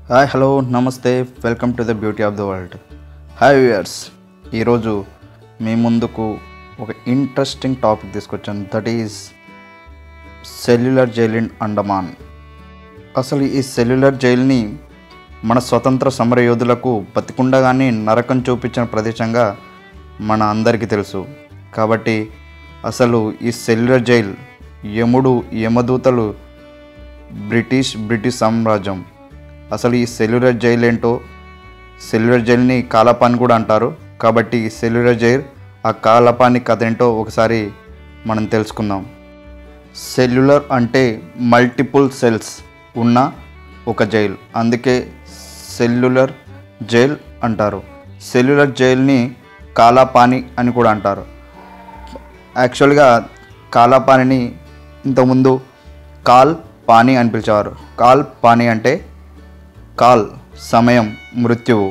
hi hello namaste welcome to the beauty of the world hi viewers ఈరోజు మీ ముందుకు ఒక ఇంట్రెస్టింగ్ టాపిక్ తీసుకొచ్చాను that is cellular jail in Andaman అసలు ఈ సెల్యులర్ జైల్ని మన స్వతంత్ర సమర యోధులకు బతికుండగానే నరకం చూపించిన ప్రదేశంగా మన అందరికీ తెలుసు కాబట్టి అసలు ఈ సెల్యులర్ జైల్ యముడు యమదూతలు బ్రిటిష్ బ్రిటిష్ సామ్రాజ్యం అసలు ఈ సెల్యులర్ జైల్ ఏంటో సెల్యులర్ జైల్ని కాలపాని కూడా అంటారు కాబట్టి ఈ సెల్యులర్ జైల్ ఆ కాలపాని కథ ఏంటో ఒకసారి మనం తెలుసుకుందాం సెల్యులర్ అంటే మల్టిపుల్ సెల్స్ ఉన్న ఒక జైల్ అందుకే సెల్యులర్ జైల్ అంటారు సెల్యులర్ జైల్ని కాలాపాని అని కూడా అంటారు యాక్చువల్గా కాలాపానిని ఇంతకుముందు కాల్ పాని అని పిలిచేవారు కాల్ పాని అంటే కాల్ సమయం మృత్యువు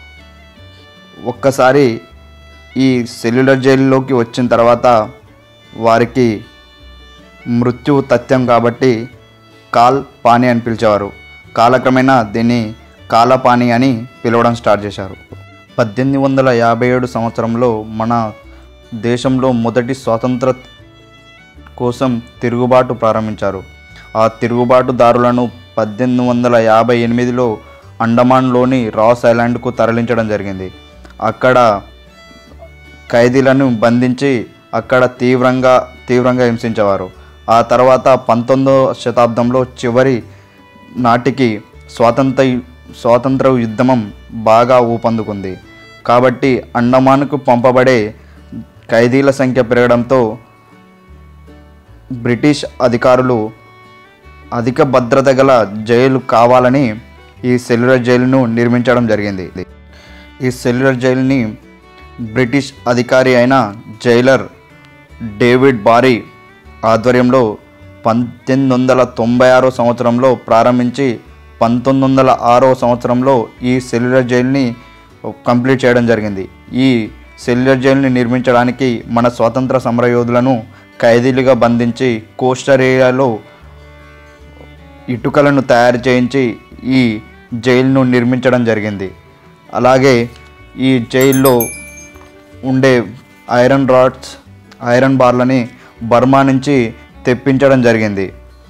ఒక్కసారి ఈ సెల్యులర్ జైలులోకి వచ్చిన తర్వాత వారికి మృత్యువు తథ్యం కాబట్టి కాల్ పాని అని పిలిచేవారు కాలక్రమేణా దీన్ని కాలపాని అని పిలవడం స్టార్ట్ చేశారు పద్దెనిమిది వందల యాభై ఏడు సంవత్సరంలో మన దేశంలో మొదటి స్వాతంత్ర కోసం తిరుగుబాటు ప్రారంభించారు ఆ తిరుగుబాటుదారులను పద్దెనిమిది వందల యాభై ఎనిమిదిలో అండమాన్లోని రాస్ ఐలాండ్కు తరలించడం జరిగింది అక్కడ ఖైదీలను బంధించి అక్కడ తీవ్రంగా తీవ్రంగా హింసించేవారు ఆ తర్వాత పంతొమ్మిదవ శతాబ్దంలో చివరి నాటికి స్వాతంత్ర స్వాతంత్ర ఉద్యమం బాగా ఊపందుకుంది కాబట్టి అండమాన్కు పంపబడే ఖైదీల సంఖ్య పెరగడంతో బ్రిటిష్ అధికారులు అధిక భద్రత గల జైలు కావాలని ఈ సెల్యులర్ జైలును నిర్మించడం జరిగింది ఈ సెల్యులర్ జైలుని బ్రిటిష్ అధికారి అయిన జైలర్ డేవిడ్ బారీ ఆధ్వర్యంలో పద్దెనిమిది వందల తొంభై ఆరో సంవత్సరంలో ప్రారంభించి పంతొమ్మిది వందల ఆరో సంవత్సరంలో ఈ సెల్యులర్ జైలుని కంప్లీట్ చేయడం జరిగింది ఈ సెల్యులర్ జైలుని నిర్మించడానికి మన స్వాతంత్ర సమరయోధులను ఖైదీలుగా బంధించి కోస్టర్ ఏరియాలో ఇటుకలను తయారు చేయించి ఈ జైలును నిర్మించడం జరిగింది అలాగే ఈ జైల్లో ఉండే ఐరన్ రాడ్స్ ఐరన్ బార్లని బర్మా నుంచి తెప్పించడం జరిగింది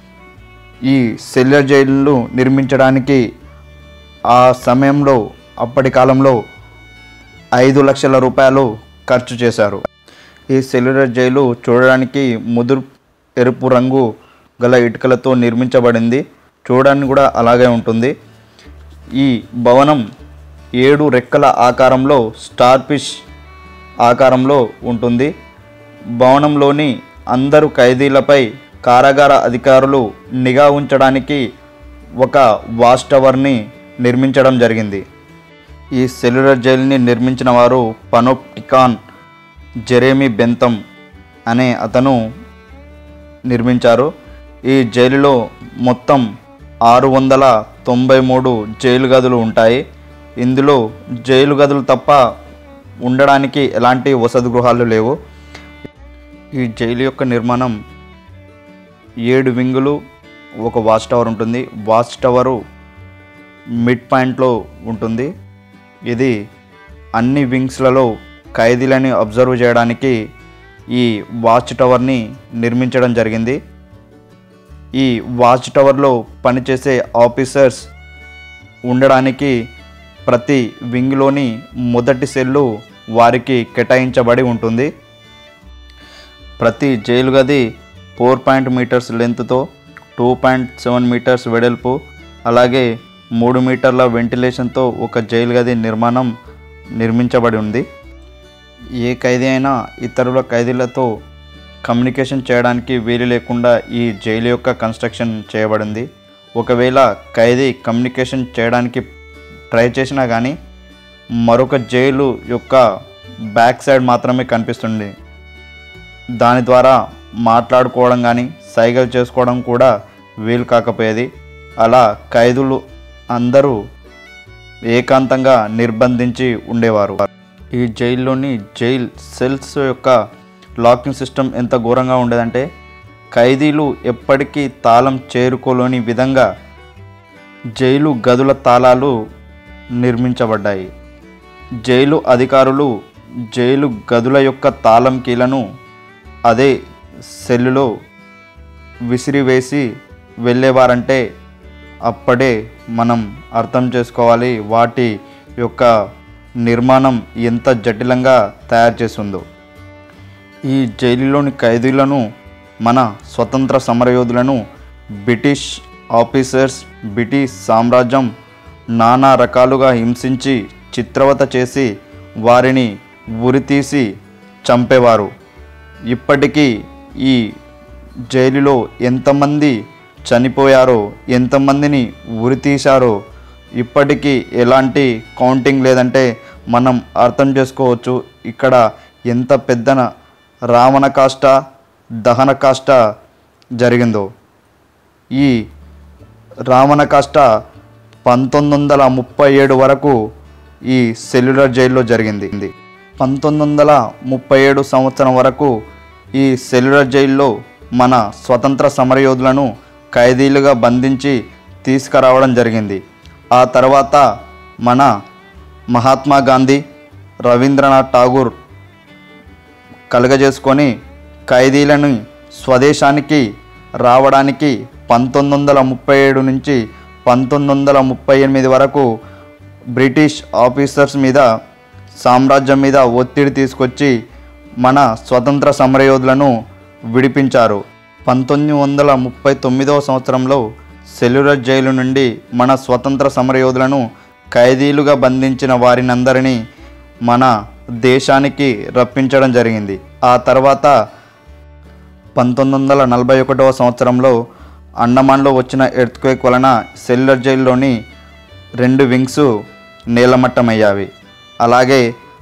ఈ సెల్యులర్ జైలు నిర్మించడానికి ఆ సమయంలో అప్పటి కాలంలో ఐదు లక్షల రూపాయలు ఖర్చు చేశారు ఈ సెల్యులర్ జైలు చూడడానికి ముదురు ఎరుపు రంగు గల ఇటుకలతో నిర్మించబడింది చూడడానికి కూడా అలాగే ఉంటుంది ఈ భవనం ఏడు రెక్కల ఆకారంలో స్టార్ ఫిష్ ఆకారంలో ఉంటుంది భవనంలోని అందరు ఖైదీలపై కారాగార అధికారులు నిఘా ఉంచడానికి ఒక వాచ్ టవర్ని నిర్మించడం జరిగింది ఈ సెల్యులర్ జైలుని నిర్మించిన వారు పనోప్టికాన్ జెరేమీ బెంతం అనే అతను నిర్మించారు ఈ జైలులో మొత్తం ఆరు వందల తొంభై మూడు జైలు గదులు ఉంటాయి ఇందులో జైలు గదులు తప్ప ఉండడానికి ఎలాంటి వసతి గృహాలు లేవు ఈ జైలు యొక్క నిర్మాణం ఏడు వింగులు ఒక వాచ్ టవర్ ఉంటుంది వాచ్ టవరు మిడ్ పాయింట్లో ఉంటుంది ఇది అన్ని వింగ్స్లలో ఖైదీలని అబ్జర్వ్ చేయడానికి ఈ వాచ్ టవర్ని నిర్మించడం జరిగింది ఈ వాచ్ టవర్లో పనిచేసే ఆఫీసర్స్ ఉండడానికి ప్రతి వింగ్లోని మొదటి సెల్లు వారికి కేటాయించబడి ఉంటుంది ప్రతి జైలు గది ఫోర్ పాయింట్ మీటర్స్ లెంత్తో టూ పాయింట్ సెవెన్ మీటర్స్ వెడల్పు అలాగే మూడు మీటర్ల వెంటిలేషన్తో ఒక జైలు గది నిర్మాణం నిర్మించబడి ఉంది ఏ ఖైదీ అయినా ఇతరుల ఖైదీలతో కమ్యూనికేషన్ చేయడానికి వీలు లేకుండా ఈ జైలు యొక్క కన్స్ట్రక్షన్ చేయబడింది ఒకవేళ ఖైదీ కమ్యూనికేషన్ చేయడానికి ట్రై చేసినా కానీ మరొక జైలు యొక్క బ్యాక్ సైడ్ మాత్రమే కనిపిస్తుంది దాని ద్వారా మాట్లాడుకోవడం కానీ సైగలు చేసుకోవడం కూడా వీలు కాకపోయేది అలా ఖైదులు అందరూ ఏకాంతంగా నిర్బంధించి ఉండేవారు ఈ జైల్లోని జైల్ సెల్స్ యొక్క లాకింగ్ సిస్టమ్ ఎంత ఘోరంగా ఉండేదంటే ఖైదీలు ఎప్పటికీ తాళం చేరుకోలేని విధంగా జైలు గదుల తాళాలు నిర్మించబడ్డాయి జైలు అధికారులు జైలు గదుల యొక్క తాళం కీలను అదే సెల్లులో విసిరివేసి వెళ్ళేవారంటే అప్పుడే మనం అర్థం చేసుకోవాలి వాటి యొక్క నిర్మాణం ఎంత జటిలంగా తయారు చేసిందో ఈ జైలులోని ఖైదీలను మన స్వతంత్ర సమరయోధులను బ్రిటిష్ ఆఫీసర్స్ బ్రిటిష్ సామ్రాజ్యం నానా రకాలుగా హింసించి చిత్రవత చేసి వారిని ఉరితీసి చంపేవారు ఇప్పటికీ ఈ జైలులో ఎంతమంది చనిపోయారో ఎంతమందిని ఉరితీశారో ఇప్పటికీ ఎలాంటి కౌంటింగ్ లేదంటే మనం అర్థం చేసుకోవచ్చు ఇక్కడ ఎంత పెద్దన రావణ కాష్ట దహన కాష్ట జరిగిందో ఈ రావణ కాష్ట పంతొమ్మిది వందల ముప్పై ఏడు వరకు ఈ సెల్యులర్ జైల్లో జరిగింది పంతొమ్మిది వందల ముప్పై ఏడు సంవత్సరం వరకు ఈ సెల్యులర్ జైల్లో మన స్వతంత్ర సమరయోధులను ఖైదీలుగా బంధించి తీసుకురావడం జరిగింది ఆ తర్వాత మన మహాత్మా గాంధీ రవీంద్రనాథ్ ఠాగూర్ కలుగజేసుకొని ఖైదీలను స్వదేశానికి రావడానికి పంతొమ్మిది వందల ముప్పై ఏడు నుంచి పంతొమ్మిది వందల ముప్పై ఎనిమిది వరకు బ్రిటిష్ ఆఫీసర్స్ మీద సామ్రాజ్యం మీద ఒత్తిడి తీసుకొచ్చి మన స్వతంత్ర సమరయోధులను విడిపించారు పంతొమ్మిది వందల ముప్పై తొమ్మిదవ సంవత్సరంలో సెల్యులర్ జైలు నుండి మన స్వతంత్ర సమరయోధులను ఖైదీలుగా బంధించిన వారినందరినీ మన దేశానికి రప్పించడం జరిగింది ఆ తర్వాత పంతొమ్మిది వందల నలభై ఒకటవ సంవత్సరంలో అండమాన్లో వచ్చిన ఎర్త్క్వేక్ వలన సెల్యులర్ జైల్లోని రెండు వింగ్స్ నేలమట్టమయ్యావి అలాగే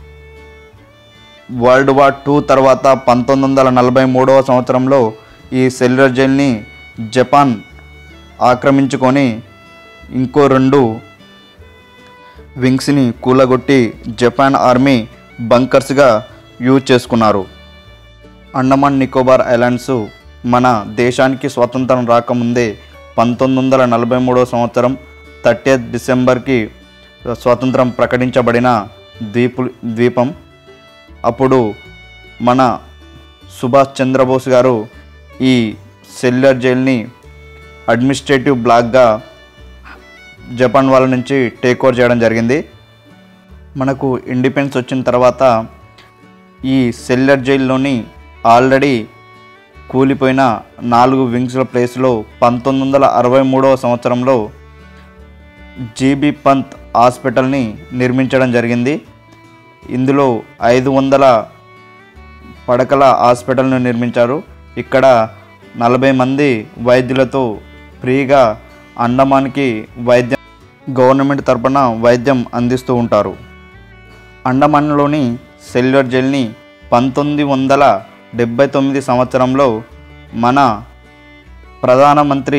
వరల్డ్ వార్ టూ తర్వాత పంతొమ్మిది వందల నలభై మూడవ సంవత్సరంలో ఈ సెల్యులర్ జైల్ని జపాన్ ఆక్రమించుకొని ఇంకో రెండు వింగ్స్ని కూలగొట్టి జపాన్ ఆర్మీ బంకర్స్గా యూజ్ చేసుకున్నారు అండమాన్ నికోబార్ ఐలాండ్స్ మన దేశానికి స్వాతంత్రం రాకముందే పంతొమ్మిది వందల నలభై మూడవ సంవత్సరం థర్టీ డిసెంబర్కి స్వాతంత్రం ప్రకటించబడిన ద్వీపు ద్వీపం అప్పుడు మన సుభాష్ చంద్రబోస్ గారు ఈ సెల్యులర్ జైల్ని అడ్మినిస్ట్రేటివ్ బ్లాక్గా జపాన్ వాళ్ళ నుంచి టేక్ ఓవర్ చేయడం జరిగింది మనకు ఇండిపెండెన్స్ వచ్చిన తర్వాత ఈ సెల్యులర్ జైల్లోని ఆల్రెడీ కూలిపోయిన నాలుగు వింగ్స్ల ప్లేస్లో పంతొమ్మిది వందల అరవై మూడవ సంవత్సరంలో జీబీ పంత్ హాస్పిటల్ని నిర్మించడం జరిగింది ఇందులో ఐదు వందల పడకల హాస్పిటల్ను నిర్మించారు ఇక్కడ నలభై మంది వైద్యులతో ఫ్రీగా అండమాన్కి వైద్యం గవర్నమెంట్ తరపున వైద్యం అందిస్తూ ఉంటారు అండమాన్లోని సెల్యులర్ జైల్ని పంతొమ్మిది వందల డెబ్బై తొమ్మిది సంవత్సరంలో మన ప్రధానమంత్రి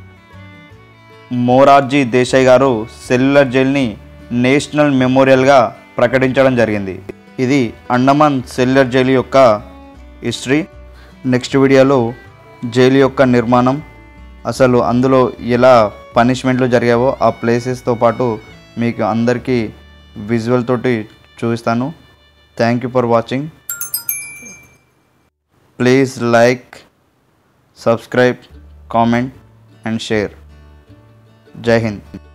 మోరార్జీ దేశాయ్ గారు సెల్యులర్ జైల్ని నేషనల్ మెమోరియల్గా ప్రకటించడం జరిగింది ఇది అండమాన్ సెల్యులర్ జైలు యొక్క హిస్టరీ నెక్స్ట్ వీడియోలో జైలు యొక్క నిర్మాణం అసలు అందులో ఎలా పనిష్మెంట్లు జరిగావో ఆ ప్లేసెస్తో పాటు మీకు అందరికీ విజువల్ తోటి చూపిస్తాను thank you for watching please like subscribe comment and share Jai Hind